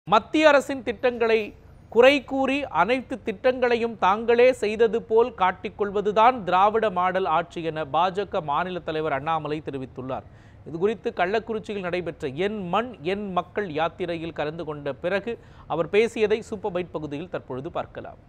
மத்திய அரசின் திட்டங்களை குறை கூறி அனைத்து திட்டங்களையும் தாங்களே செய்தது போல் காட்டிக்கொள்வதுதான் திராவிட மாடல் ஆட்சி என பாஜக மாநில தலைவர் அண்ணாமலை தெரிவித்துள்ளார் இது குறித்து கள்ளக்குறிச்சியில் நடைபெற்ற என் மண் என் மக்கள் யாத்திரையில் கலந்து கொண்ட பிறகு அவர் பேசியதை சூப்பர் பைட் பகுதியில் தற்பொழுது பார்க்கலாம்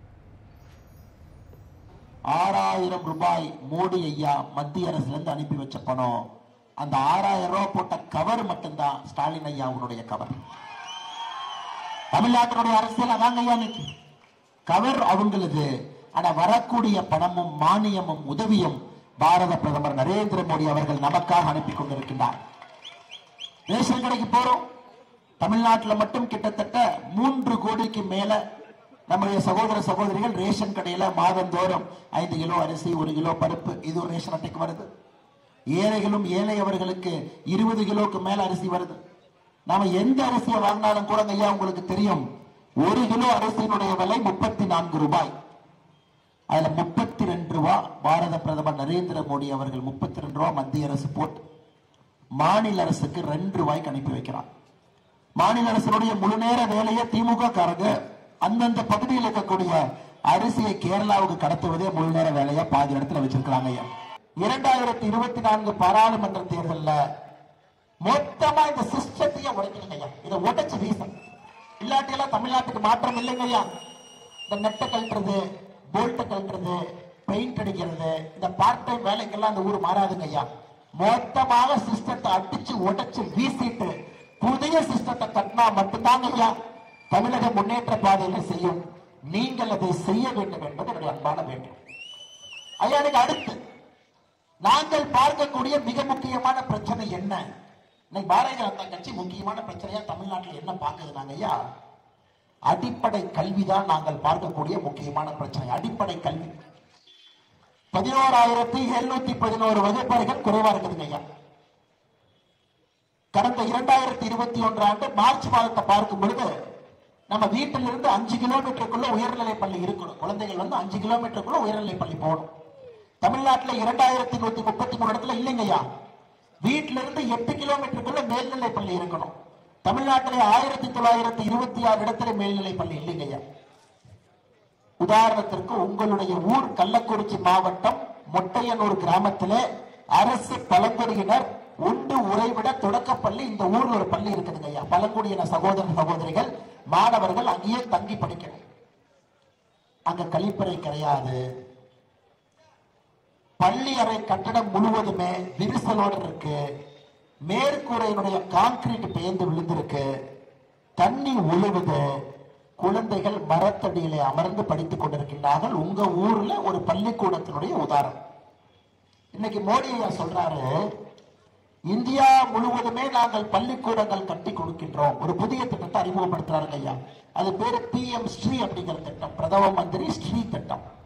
ஆறாயிரம் ரூபாய் மோடி ஐயா மத்திய அரசுல இருந்து அனுப்பி வச்ச பணம் அந்த ஆறாயிரம் ரூபாய் போட்ட கவர் மட்டும்தான் ஸ்டாலின் ஐயாவுடைய கவர் தமிழ்நாட்டினுடைய அரசியல் அதாங்க ஐயா இன்னைக்கு கவர் அவங்களது ஆனா வரக்கூடிய பணமும் மானியமும் உதவியும் பாரத பிரதமர் நரேந்திர மோடி அவர்கள் நமக்காக அனுப்பி கொண்டிருக்கின்றார் ரேஷன் கடைக்கு போறோம் தமிழ்நாட்டில் மட்டும் கிட்டத்தட்ட மூன்று கோடிக்கு மேல நம்முடைய சகோதர சகோதரிகள் ரேஷன் கடையில மாதந்தோறும் ஐந்து கிலோ அரிசி ஒரு கிலோ பருப்பு இது ஒரு ரேஷன் அட்டைக்கு வருது ஏழைகளும் ஏழையவர்களுக்கு இருபது கிலோக்கு மேல அரிசி வருது நாம எந்த அரிசியை வாங்கினாலும் கூட ஐயா உங்களுக்கு தெரியும் ஒரு கிலோ அரிசியினுடைய விலை முப்பத்தி நான்கு ரூபாய் அதுல முப்பத்தி ரெண்டு ரூபா பாரத பிரதமர் நரேந்திர மோடி அவர்கள் முப்பத்தி ரெண்டு ரூபா மத்திய அரசு போட்டு மாநில அரசுக்கு ரெண்டு ரூபாய்க்கு அனுப்பி வைக்கிறான் மாநில அரசினுடைய முழு நேர வேலையை திமுக காரங்க அந்தந்த பகுதியில் இருக்கக்கூடிய அரிசியை கேரளாவுக்கு கடத்துவதே முழு நேர வேலையா பாதி இடத்துல வச்சிருக்காங்க ஐயா இரண்டாயிரத்தி இருபத்தி நான்கு பாராளுமன்ற தேர்தல்ல மொத்தமா இந்த சிஸ்டத்தையே உடைக்கணுங்க ஐயா இதை உடைச்சு வீசணும் இல்லாட்டி எல்லாம் தமிழ்நாட்டுக்கு மாற்றம் இல்லைங்க ஐயா இந்த நெட்டை கழட்டுறது போல்ட்டை கழட்டுறது பெயிண்ட் அடிக்கிறது இந்த பார்ட் டைம் வேலைக்கெல்லாம் இந்த ஊர் மாறாதுங்க ஐயா மொத்தமாக சிஸ்டத்தை அடிச்சு உடைச்சு வீசிட்டு புதிய சிஸ்டத்தை கட்டினா மட்டும்தாங்க ஐயா தமிழக முன்னேற்ற பாதையில செய்யும் நீங்கள் அதை செய்ய வேண்டும் என்பது என்னுடைய அன்பான வேண்டும் ஐயா எனக்கு அடுத்து நாங்கள் பார்க்கக்கூடிய மிக முக்கியமான பிரச்சனை என்ன இன்னைக்கு பாரதிய ஜனதா கட்சி முக்கியமான பிரச்சனையா தமிழ்நாட்டில் என்ன பார்க்குதுனாங்க ஐயா அடிப்படை கல்விதான் நாங்கள் பார்க்கக்கூடிய முக்கியமான பிரச்சனை அடிப்படை கல்வி பதினோராயிரத்தி எழுநூத்தி பதினோரு வகுப்பறைகள் குறைவா இருக்குதுங்க ஐயா கடந்த இரண்டாயிரத்தி இருபத்தி ஒன்று ஆண்டு மார்ச் மாதத்தை பார்க்கும் பொழுது நம்ம வீட்டிலிருந்து அஞ்சு கிலோமீட்டருக்குள்ள உயர்நிலை பள்ளி இருக்கணும் குழந்தைகள் வந்து அஞ்சு கிலோமீட்டருக்குள்ள உயர்நிலை பள்ளி போகணும் தமிழ்நாட்டில் இரண்டாயிரத்தி நூத்தி முப்பத்தி மூணு இடத்துல இல்லைங்கய்யா வீட்டில இருந்து எட்டு கிலோமீட்டருக்குள்ள மேல்நிலை பள்ளி இருக்கணும் தமிழ்நாட்டிலே ஆயிரத்தி தொள்ளாயிரத்தி இருபத்தி ஆறு இடத்துல மேல்நிலை பள்ளி இல்லைங்கய்யா உதாரணத்திற்கு உங்களுடைய ஊர் கள்ளக்குறிச்சி மாவட்டம் மொட்டையனூர் கிராமத்திலே அரசு பழங்குடியினர் உண்டு உறைவிட தொடக்கப்பள்ளி இந்த ஊர்ல ஒரு பள்ளி இருக்குதுங்க ஐயா பழங்குடியின சகோதர சகோதரிகள் மாணவர்கள் அங்கேயே தங்கி படிக்கணும் அங்க கழிப்பறை கிடையாது பள்ளி அறை கட்டடம் முழுவதுமே விரிசலோடு இருக்கு மேற்கூரையினுடைய கான்கிரீட் பெயர்ந்து விழுந்திருக்கு தண்ணி ஒழுகுது குழந்தைகள் மரத்தடியிலே அமர்ந்து படித்துக் கொண்டிருக்கின்றார்கள் உங்க ஊர்ல ஒரு பள்ளிக்கூடத்தினுடைய உதாரணம் இன்னைக்கு மோடி ஐயா சொல்றாரு இந்தியா முழுவதுமே நாங்கள் பள்ளிக்கூடங்கள் கட்டி கொடுக்கின்றோம் ஒரு புதிய திட்டத்தை அறிமுகப்படுத்துறாருங்க ஐயா அது பேரு பி எம் ஸ்ரீ அப்படிங்கிற திட்டம் பிரதம மந்திரி ஸ்ரீ திட்டம்